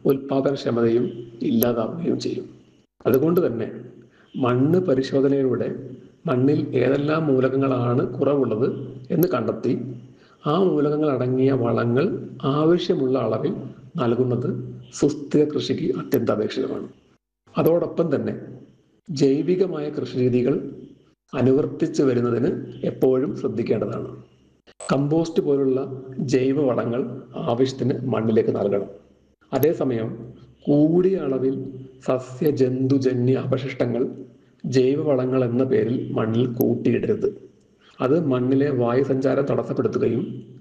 ഉൽപാദനക്ഷമതയും ഇല്ലാതാവുകയും ചെയ്യും അതുകൊണ്ട് തന്നെ മണ്ണ് പരിശോധനയിലൂടെ മണ്ണിൽ ഏതെല്ലാം മൂലകങ്ങളാണ് കുറവുള്ളത് എന്ന് കണ്ടെത്തി ആ മൂലകങ്ങൾ അടങ്ങിയ വളങ്ങൾ ആവശ്യമുള്ള അളവിൽ നൽകുന്നത് സുസ്ഥിര കൃഷിക്ക് അത്യന്താപേക്ഷിതമാണ് അതോടൊപ്പം തന്നെ ജൈവികമായ കൃഷിരീതികൾ അനുവർത്തിച്ച് വരുന്നതിന് എപ്പോഴും ശ്രദ്ധിക്കേണ്ടതാണ് കമ്പോസ്റ്റ് പോലുള്ള ജൈവ വളങ്ങൾ ആവശ്യത്തിന് മണ്ണിലേക്ക് നൽകണം അതേസമയം കൂടിയ അളവിൽ സസ്യ ജന്തുജന്യ അവശിഷ്ടങ്ങൾ ജൈവവളങ്ങൾ എന്ന പേരിൽ മണ്ണിൽ കൂട്ടിയിടരുത് അത് മണ്ണിലെ വായുസഞ്ചാരം തടസ്സപ്പെടുത്തുകയും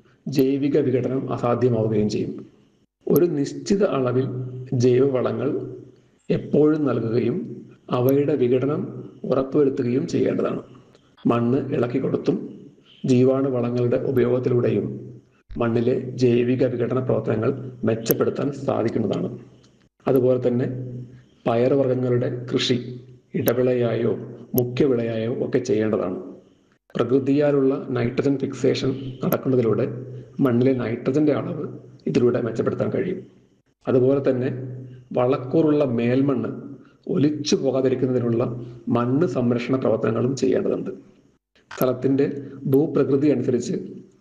ജൈവിക വിഘടനം അസാധ്യമാവുകയും ചെയ്യും ഒരു നിശ്ചിത അളവിൽ ജൈവവളങ്ങൾ എപ്പോഴും നൽകുകയും അവയുടെ വിഘടനം ഉറപ്പുവരുത്തുകയും ചെയ്യേണ്ടതാണ് മണ്ണ് ഇളക്കി കൊടുത്തും ജീവാണു വളങ്ങളുടെ ഉപയോഗത്തിലൂടെയും മണ്ണിലെ ജൈവിക വിഘടന പ്രവർത്തനങ്ങൾ മെച്ചപ്പെടുത്താൻ സാധിക്കുന്നതാണ് അതുപോലെ തന്നെ പയറുവർഗ്ഗങ്ങളുടെ കൃഷി ഇടവിളയായോ മുഖ്യവിളയായോ ഒക്കെ ചെയ്യേണ്ടതാണ് പ്രകൃതിയാലുള്ള നൈട്രജൻ ഫിക്സേഷൻ നടക്കുന്നതിലൂടെ മണ്ണിലെ നൈട്രജന്റെ അളവ് ഇതിലൂടെ മെച്ചപ്പെടുത്താൻ കഴിയും അതുപോലെ തന്നെ വളക്കൂറുള്ള മേൽമണ്ണ് ഒലിച്ചു പോകാതിരിക്കുന്നതിനുള്ള മണ്ണ് സംരക്ഷണ പ്രവർത്തനങ്ങളും ചെയ്യേണ്ടതുണ്ട് സ്ഥലത്തിന്റെ ഭൂപ്രകൃതി അനുസരിച്ച്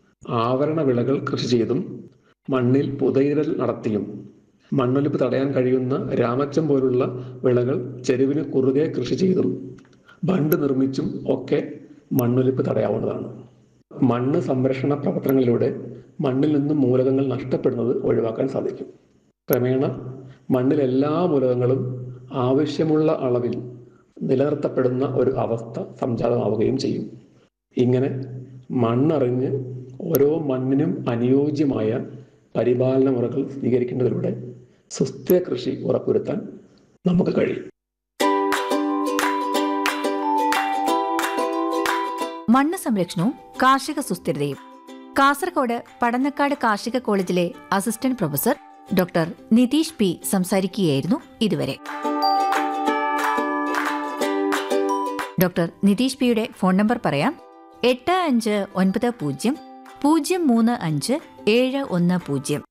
ആവരണ വിളകൾ കൃഷി ചെയ്തും മണ്ണിൽ പുതയിരൽ നടത്തിയും മണ്ണൊലിപ്പ് തടയാൻ കഴിയുന്ന രാമച്ചം പോലുള്ള വിളകൾ ചെരുവിന് കുറുകെ കൃഷി ചെയ്തും ബണ്ട് നിർമ്മിച്ചും ഒക്കെ മണ്ണൊലിപ്പ് തടയാവുന്നതാണ് മണ്ണ് സംരക്ഷണ പ്രവർത്തനങ്ങളിലൂടെ മണ്ണിൽ നിന്നും മൂലകങ്ങൾ നഷ്ടപ്പെടുന്നത് ഒഴിവാക്കാൻ സാധിക്കും ക്രമേണ മണ്ണിൽ എല്ലാ മൂലകങ്ങളും ആവശ്യമുള്ള അളവിൽ നിലനിർത്തപ്പെടുന്ന ഒരു അവസ്ഥ സംജാതമാവുകയും ചെയ്യും ഇങ്ങനെ മണ്ണറിഞ്ഞ് ഓരോ മണ്ണിനും അനുയോജ്യമായ പരിപാലന മുറകൾ സ്വീകരിക്കുന്നതിലൂടെ സുസ്ഥിര കൃഷി ഉറപ്പുവരുത്താൻ നമുക്ക് കഴിയും മണ്ണ് സംരക്ഷണവും കാർഷിക സുസ്ഥിരതയും കാസർഗോഡ് പടന്നക്കാട് കാർഷിക കോളേജിലെ assistant professor doctor Nitheesh P സംസാരിക്കുകയായിരുന്നു ഇതുവരെ ഡോക്ടർ നിതീഷ് പിയുടെ ഫോൺ നമ്പർ പറയാം എട്ട് അഞ്ച് ഒൻപത് പൂജ്യം പൂജ്യം മൂന്ന് അഞ്ച് ഏഴ് ഒന്ന് പൂജ്യം